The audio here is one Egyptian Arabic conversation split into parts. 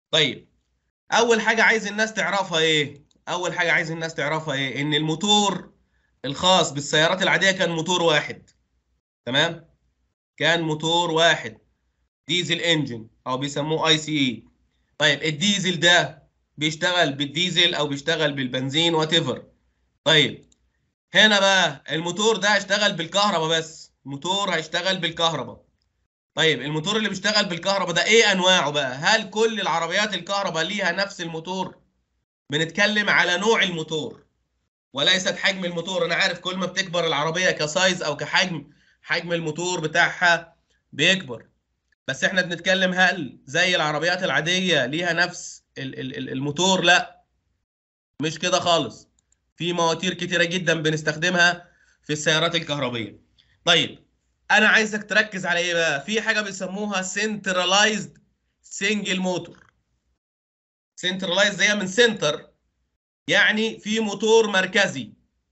طيب اول حاجه عايز الناس تعرفها ايه اول حاجه عايز الناس تعرفها ايه ان الموتور الخاص بالسيارات العاديه كان موتور واحد تمام كان موتور واحد ديزل انجن او بيسموه اي سي اي طيب الديزل ده بيشتغل بالديزل او بيشتغل بالبنزين وات ايفر طيب هنا بقى الموتور ده هيشتغل بالكهرباء بس الموتور هيشتغل بالكهرباء طيب الموتور اللي بيشتغل بالكهرباء ده ايه انواعه بقى هل كل العربيات الكهرباء ليها نفس الموتور بنتكلم على نوع الموتور وليست حجم الموتور انا عارف كل ما بتكبر العربيه كسايز او كحجم حجم الموتور بتاعها بيكبر بس احنا بنتكلم هل زي العربيات العاديه ليها نفس ال- ال- ال- الموتور لا مش كده خالص في مواتير كتيره جدا بنستخدمها في السيارات الكهربيه طيب انا عايزك تركز على ايه بقى في حاجه بيسموها سنترلايزد سنجل موتور سنترلايزد هي من سنتر يعني في موتور مركزي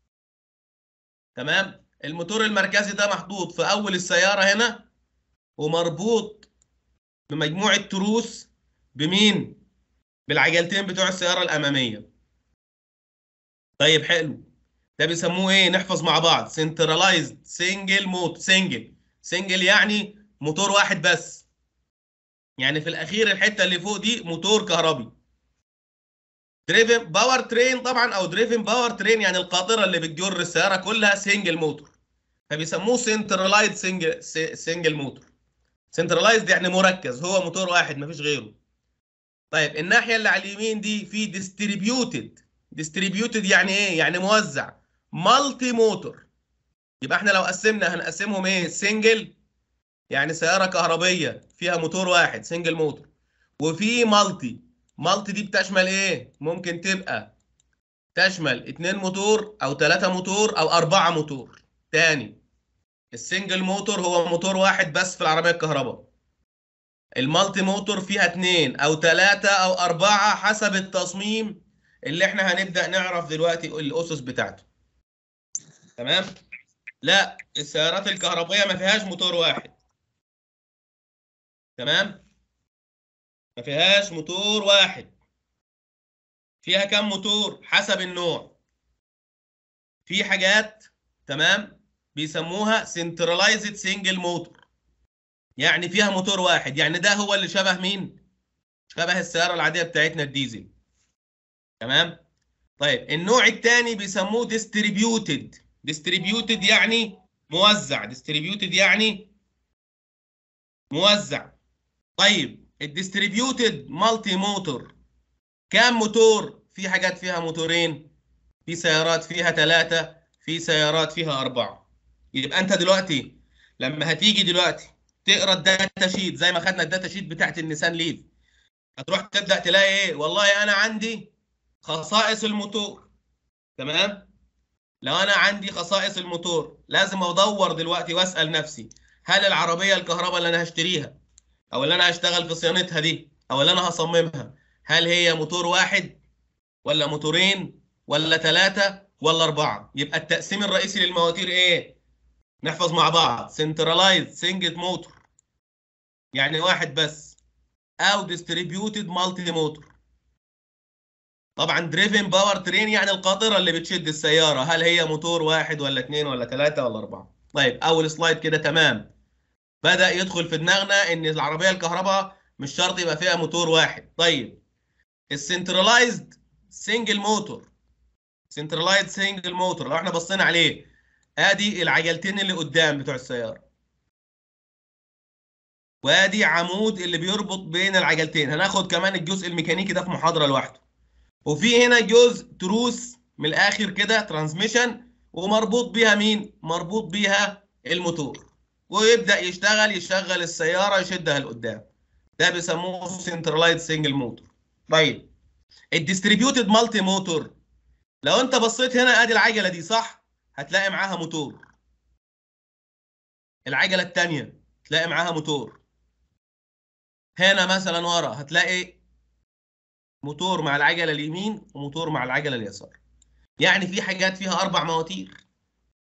تمام الموتور المركزي ده محطوط في اول السياره هنا ومربوط بمجموعه تروس بمين بالعجلتين بتوع السياره الاماميه طيب حلو ده بيسموه ايه نحفظ مع بعض سنترلايزد سنجل موت سنجل سنجل يعني موتور واحد بس يعني في الاخير الحته اللي فوق دي موتور كهربي دريفن باور ترين طبعا او دريفن باور ترين يعني القاطره اللي بتجر السياره كلها سنجل موتور فبيسموه سنترلايزد سنجل سنجل موتور سنترلايزد يعني مركز هو موتور واحد مفيش غيره طيب الناحيه اللي على اليمين دي في ديستريبيوتد ديستريبيوتد يعني ايه يعني موزع مالتي موتور يبقى احنا لو قسمنا هنقسمهم ايه سنجل يعني سياره كهربيه فيها موتور واحد سنجل موتور وفي مالتي مالتي دي بتشمل ايه ممكن تبقى تشمل اتنين موتور او ثلاثة موتور او اربعة موتور تاني السنجل موتور هو موتور واحد بس في العربية الكهرباء المالتي موتور فيها اتنين او ثلاثة او اربعة حسب التصميم اللي احنا هنبدأ نعرف دلوقتي الاسس بتاعته تمام لا السيارات الكهربائية ما فيهاش موتور واحد تمام ما فيهاش موتور واحد فيها كم موتور حسب النوع في حاجات تمام بيسموها سنترلايزد سنجل موتور يعني فيها موتور واحد يعني ده هو اللي شبه مين شبه السياره العاديه بتاعتنا الديزل تمام طيب النوع الثاني بيسموه ديستريبيوتد ديستريبيوتد يعني موزع ديستريبيوتد يعني موزع طيب الديستريبيوتد مالتي موتور كام موتور في حاجات فيها موتورين في سيارات فيها ثلاثة في سيارات فيها أربعة يبقى أنت دلوقتي لما هتيجي دلوقتي تقرا الداتا شيت زي ما خدنا الداتا شيت بتاعت النيسان ليف هتروح تبدأ تلاقي إيه والله أنا عندي خصائص الموتور تمام لو أنا عندي خصائص الموتور لازم أدور دلوقتي وأسأل نفسي هل العربية الكهرباء اللي أنا هشتريها أو اللي أنا هشتغل في صيانتها دي أو اللي أنا هصممها هل هي موتور واحد ولا موتورين ولا ثلاثة ولا أربعة يبقى التقسيم الرئيسي للمواتير إيه؟ نحفظ مع بعض سنترلايز سنجل موتور يعني واحد بس أو ديستريبيوتد مالتي موتور طبعا دريفن باور ترين يعني القاطرة اللي بتشد السيارة هل هي موتور واحد ولا اثنين ولا ثلاثة ولا أربعة طيب أول سلايد كده تمام بدأ يدخل في دماغنا إن العربية الكهرباء مش شرط يبقى فيها موتور واحد طيب السنترلايزد سنجل موتور سنترلايزد سنجل موتور لو احنا بصينا عليه ادي العجلتين اللي قدام بتوع السياره وادي عمود اللي بيربط بين العجلتين هناخد كمان الجزء الميكانيكي ده في محاضره لوحده وفي هنا جزء تروس من الاخر كده ترانسميشن ومربوط بيها مين مربوط بيها الموتور ويبدا يشتغل يشغل السياره يشدها لقدام ده بيسموه سنترلايزد سنجل موتور طيب الديستريبيوتد مالتي موتور لو انت بصيت هنا ادي العجله دي صح هتلاقي معاها موتور العجله الثانيه تلاقي معاها موتور هنا مثلا ورا هتلاقي موتور مع العجله اليمين وموتور مع العجله اليسار يعني في حاجات فيها اربع مواتير